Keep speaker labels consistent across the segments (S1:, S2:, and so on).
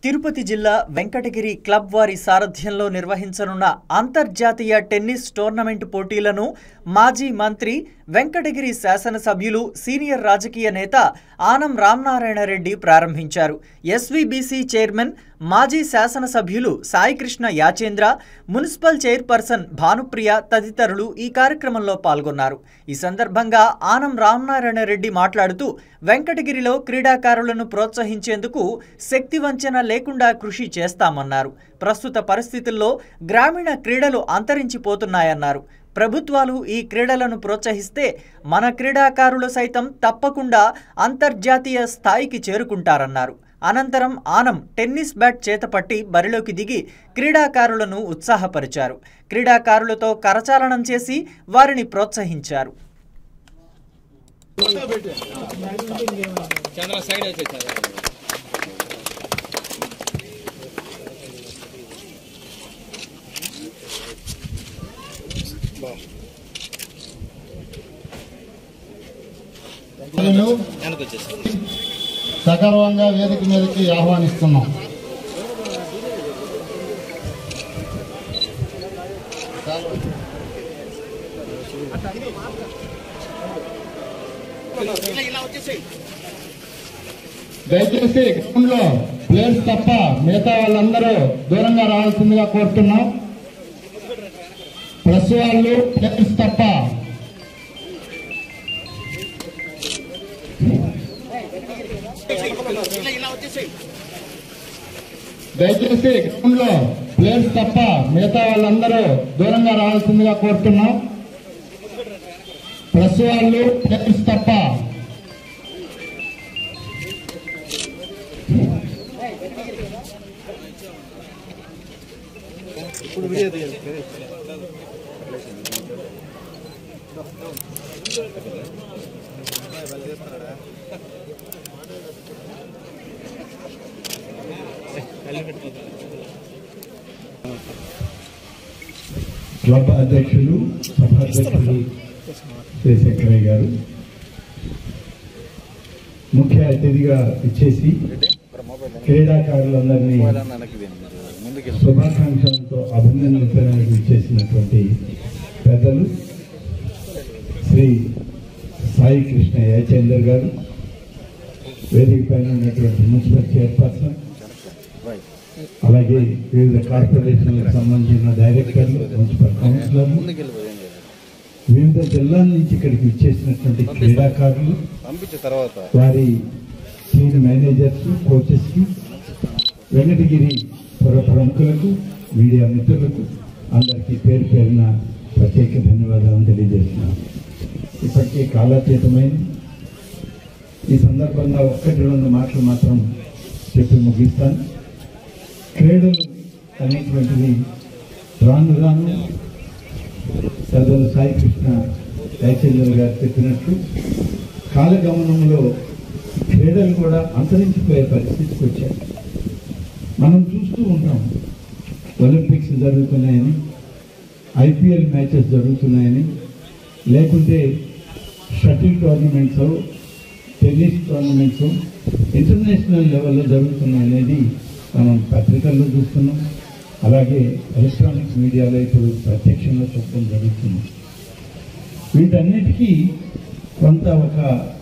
S1: తిరుపతి జిల్లా వెంకటగిరి క్లబ్ వారి సారథ్యంలో నిర్వహించనున్న అంతర్జాతీయ టెన్నిస్ టోర్నమెంట్ పోటీలను మాజీ మంత్రి వెంకటగిరి శాసనసభ్యులు సీనియర్ రాజకీయ నేత ఆనం రామనారాయణ రెడ్డి ప్రారంభించారు ఎస్వీబీసీ చైర్మన్ మాజీ శాసనసభ్యులు సాయికృష్ణ యాచేంద్ర మున్సిపల్ చైర్పర్సన్ భానుప్రియ తదితరులు ఈ కార్యక్రమంలో పాల్గొన్నారు ఈ సందర్భంగా ఆనం రామనారాయణ రెడ్డి మాట్లాడుతూ వెంకటగిరిలో క్రీడాకారులను ప్రోత్సహించేందుకు శక్తి వంచన లేకుండా కృషి చేస్తామన్నారు ప్రస్తుత పరిస్థితుల్లో గ్రామీణ క్రీడలు అంతరించిపోతున్నాయన్నారు ప్రభుత్వాలు ఈ క్రీడలను ప్రోత్సహిస్తే మన క్రీడాకారులు సైతం తప్పకుండా అంతర్జాతీయ స్థాయికి చేరుకుంటారన్నారు అనంతరం ఆనం టెన్నిస్ బ్యాట్ చేతపట్టి బరిలోకి దిగి క్రీడాకారులను ఉత్సాహపరిచారు క్రీడాకారులతో కరచాలనం చేసి వారిని ప్రోత్సహించారు
S2: చంద్ర సైడ్ వచ్చేసారు
S3: నేను
S2: వెనక్కి వచ్చేసారు
S3: సగర్వంగా వేదిక మీదకి ఆహ్వానిస్తున్నాం దయచేసి గ్రౌండ్ లో ప్లేయర్స్ తప్ప మిగతా వాళ్ళందరూ దూరంగా రావాల్సిందిగా కోరుతున్నాం ప్లస్ వాళ్ళు ప్లేయర్స్ తప్ప దయచేసి గ్రౌండ్ లో ప్లేయర్స్ తప్ప మిగతా వాళ్ళందరూ దూరంగా రావాల్సిందిగా కోరుతున్నాం ప్లస్ వాళ్ళు ప్లేయర్స్ తప్ప
S4: క్లబ్ అధ్యక్షులు సభాధ్యక్షులు శ్రీ శంకరయ్య గారు ముఖ్య అతిథిగా ఇచ్చేసి క్రీడాకారులందరినీ
S2: ముందుకు
S4: శుభాకాంక్షలతో అభినందించడానికి ఇచ్చేసినటువంటి పెద్దలు శ్రీ సాయి కృష్ణ యాచేందర్ గారు వేదిక పైన ఉన్నటువంటి మున్సిపల్ చైర్పర్సన్ అలాగే వివిధ కార్పొరేషన్లకు సంబంధించిన డైరెక్టర్లు మున్సిపల్ కౌన్సిలర్లు వివిధ జిల్లాల నుంచి ఇక్కడికి ఇచ్చేసినటువంటి క్రీడాకారులు
S2: పంపించిన తర్వాత
S4: వారి టీమ్ మేనేజర్స్ కోచెస్ కి వెంకటగిరి పుర ప్రముఖులకు మీడియా మిత్రులకు అందరికీ పేరు పేరున ప్రత్యేక ధన్యవాదాలు తెలియజేస్తున్నాను ఇప్పటికీ కాలాతీతమైంది ఈ సందర్భంగా ఒక్కటి రెండు మాటలు మాత్రం చెప్పి ముగిస్తాను క్రీడలు అనేటువంటివి రాను రాను సదరు సాయి కృష్ణ జయచంద్ర గారు చెప్పినట్లు కాలగమనంలో క్రీడలు కూడా అంతరించిపోయే పరిస్థితికి వచ్చాయి మనం చూస్తూ ఉంటాం ఒలింపిక్స్ జరుగుతున్నాయని ఐపీఎల్ మ్యాచెస్ జరుగుతున్నాయని లేకుంటే shuttle tournaments tennis tournaments international లెవెల్లో జరుగుతున్నాయనేది మనం పత్రికల్లో చూస్తున్నాం అలాగే ఎలక్ట్రానిక్ మీడియాలో ఇప్పుడు ప్రత్యక్షంగా చూడటం జరుగుతుంది వీటన్నిటికీ కొంత ఒక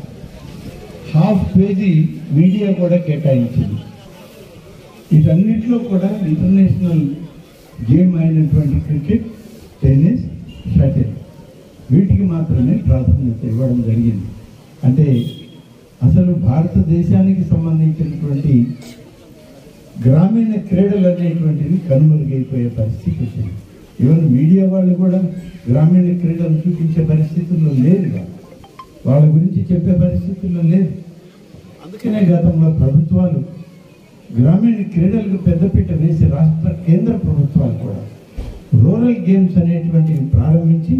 S4: హాఫ్ పేజీ మీడియా కూడా కేటాయించింది వీటన్నిటిలో కూడా ఇంటర్నేషనల్ గేమ్ అయినటువంటి క్రికెట్ టెన్నిస్ షటిల్ వీటికి మాత్రమే ప్రాధాన్యత ఇవ్వడం జరిగింది అంటే అసలు భారతదేశానికి సంబంధించినటువంటి గ్రామీణ క్రీడలు అనేటువంటివి కనుమరుగైపోయే పరిస్థితి వచ్చింది ఈవెన్ మీడియా వాళ్ళు కూడా గ్రామీణ క్రీడలు చూపించే పరిస్థితుల్లో లేదు వాళ్ళు. వాళ్ళ గురించి చెప్పే పరిస్థితుల్లో లేదు అందుకనే గతంలో ప్రభుత్వాలు గ్రామీణ క్రీడలకు పెద్దపీట వేసి రాష్ట్ర కేంద్ర ప్రభుత్వాలు కూడా రూరల్ గేమ్స్ అనేటువంటివి ప్రారంభించి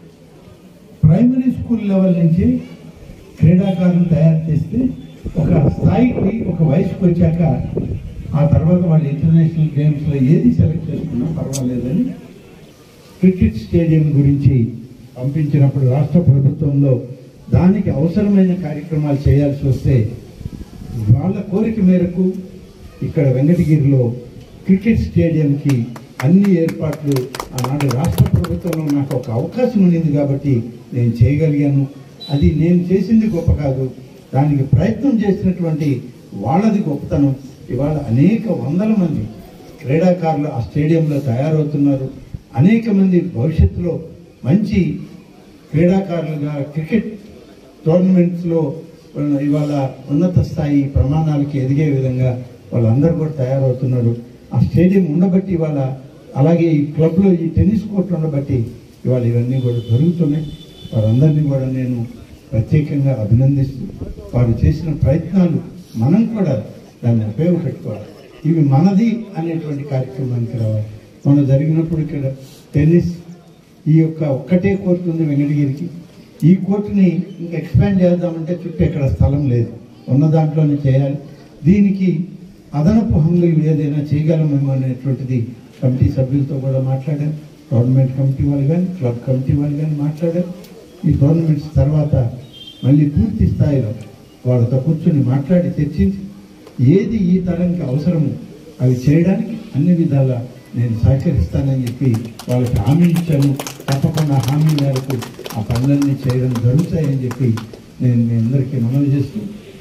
S4: ప్రైమరీ స్కూల్ లెవెల్ నుంచి క్రీడాకారులు తయారు చేస్తే ఒక స్థాయికి ఒక వయసుకు వచ్చాక ఆ తర్వాత వాళ్ళు ఇంటర్నేషనల్ గేమ్స్లో ఏది సెలెక్ట్ చేసుకున్నా పర్వాలేదని క్రికెట్ స్టేడియం గురించి పంపించినప్పుడు రాష్ట్ర ప్రభుత్వంలో దానికి అవసరమైన కార్యక్రమాలు చేయాల్సి వస్తే వాళ్ళ కోరిక మేరకు ఇక్కడ వెంకటగిరిలో క్రికెట్ స్టేడియంకి అన్ని ఏర్పాట్లు ఆనాడు రాష్ట్ర ప్రభుత్వంలో నాకు ఒక అవకాశం ఉండింది కాబట్టి నేను చేయగలిగాను అది నేను చేసింది గొప్ప కాదు దానికి ప్రయత్నం చేసినటువంటి వాళ్ళది గొప్పతనం ఇవాళ అనేక వందల మంది క్రీడాకారులు ఆ స్టేడియంలో తయారవుతున్నారు అనేక మంది భవిష్యత్తులో మంచి క్రీడాకారులుగా క్రికెట్ టోర్నమెంట్స్లో వాళ్ళ ఇవాళ ఉన్నత స్థాయి ప్రమాణాలకి ఎదిగే విధంగా వాళ్ళందరూ కూడా తయారవుతున్నారు ఆ స్టేడియం ఉండబట్టి ఇవాళ అలాగే ఈ క్లబ్లో ఈ టెన్నిస్ కోర్టు ఉండబట్టి ఇవాళ ఇవన్నీ కూడా జరుగుతున్నాయి వారందరినీ కూడా నేను ప్రత్యేకంగా అభినందిస్తూ వారు చేసిన ప్రయత్నాలు మనం కూడా దాన్ని ఉపయోగపెట్టుకోవాలి ఇవి మనది అనేటువంటి కార్యక్రమానికి రావాలి మనం జరిగినప్పుడు ఇక్కడ టెన్నిస్ ఈ యొక్క ఒక్కటే కోర్టు ఉంది వెంకటగిరికి ఈ కోర్టుని ఇంకా ఎక్స్పాండ్ చేద్దామంటే చుట్టూ ఎక్కడ స్థలం లేదు ఉన్న దాంట్లోనే చేయాలి దీనికి అదనపు హంగులు ఏదైనా చేయగలమేమో అనేటువంటిది కమిటీ సభ్యులతో కూడా మాట్లాడాం గవర్నమెంట్ కమిటీ వాళ్ళు కానీ క్లబ్ కమిటీ వాళ్ళు కానీ మాట్లాడాం ఈ టోర్నమెంట్స్ తర్వాత మళ్ళీ పూర్తి స్థాయిలో వాళ్ళతో కూర్చొని మాట్లాడి చర్చించి ఏది ఈ తరంకి అవసరమో అవి చేయడానికి అన్ని విధాలా నేను సహకరిస్తానని చెప్పి వాళ్ళకి హామీ ఇచ్చాను తప్పకుండా హామీ మేరకు ఆ పనులన్నీ చేయడం జరుగుతాయని చెప్పి నేను మీ అందరికీ మనవి చేస్తూ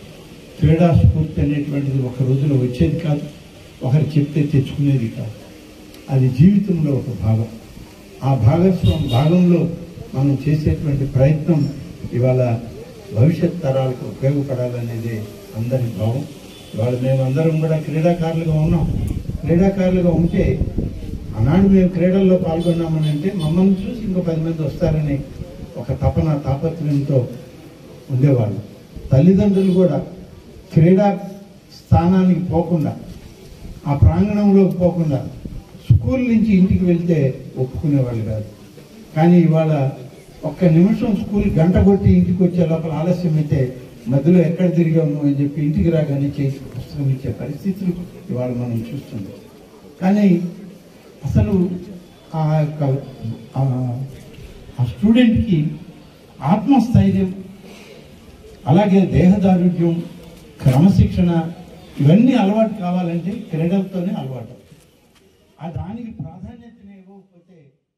S4: క్రీడా స్ఫూర్తి అనేటువంటిది ఒక రోజులో వచ్చేది కాదు ఒకరు చెప్తే తెచ్చుకునేది కాదు అది జీవితంలో ఒక భాగం ఆ భాగస్వామి భాగంలో మనం చేసేటువంటి ప్రయత్నం ఇవాళ భవిష్యత్ తరాలకు ఉపయోగపడాలనేదే అందరి భావం ఇవాళ మేమందరం కూడా క్రీడాకారులుగా ఉన్నాం క్రీడాకారులుగా ఉంటే ఆనాడు మేము క్రీడల్లో పాల్గొన్నామని అంటే మమ్మల్ని చూసి ఇంకో పది మంది వస్తారని ఒక తపన తాపత్రయంతో ఉండేవాళ్ళు తల్లిదండ్రులు కూడా క్రీడా స్థానానికి పోకుండా ఆ ప్రాంగణంలోకి పోకుండా స్కూల్ నుంచి ఇంటికి వెళ్తే ఒప్పుకునేవాళ్ళు కాదు కానీ ఇవాళ ఒక్క నిమిషం స్కూల్ గంట కొట్టి ఇంటికి వచ్చే లోపల ఆలస్యం అయితే మధ్యలో ఎక్కడ తిరిగాము అని చెప్పి ఇంటికి రాగానే చేసి పుస్తకం ఇచ్చే పరిస్థితులు ఇవాళ మనం చూస్తున్నాం కానీ అసలు ఆ యొక్క ఆ- ఆ స్టూడెంట్కి ఆత్మస్థైర్యం అలాగే దేహదారుఢ్యం క్రమశిక్షణ ఇవన్నీ అలవాటు కావాలంటే క్రీడలతోనే అలవాటు ఆ దానికి ప్రాధాన్యతని ఇవ్వకపోతే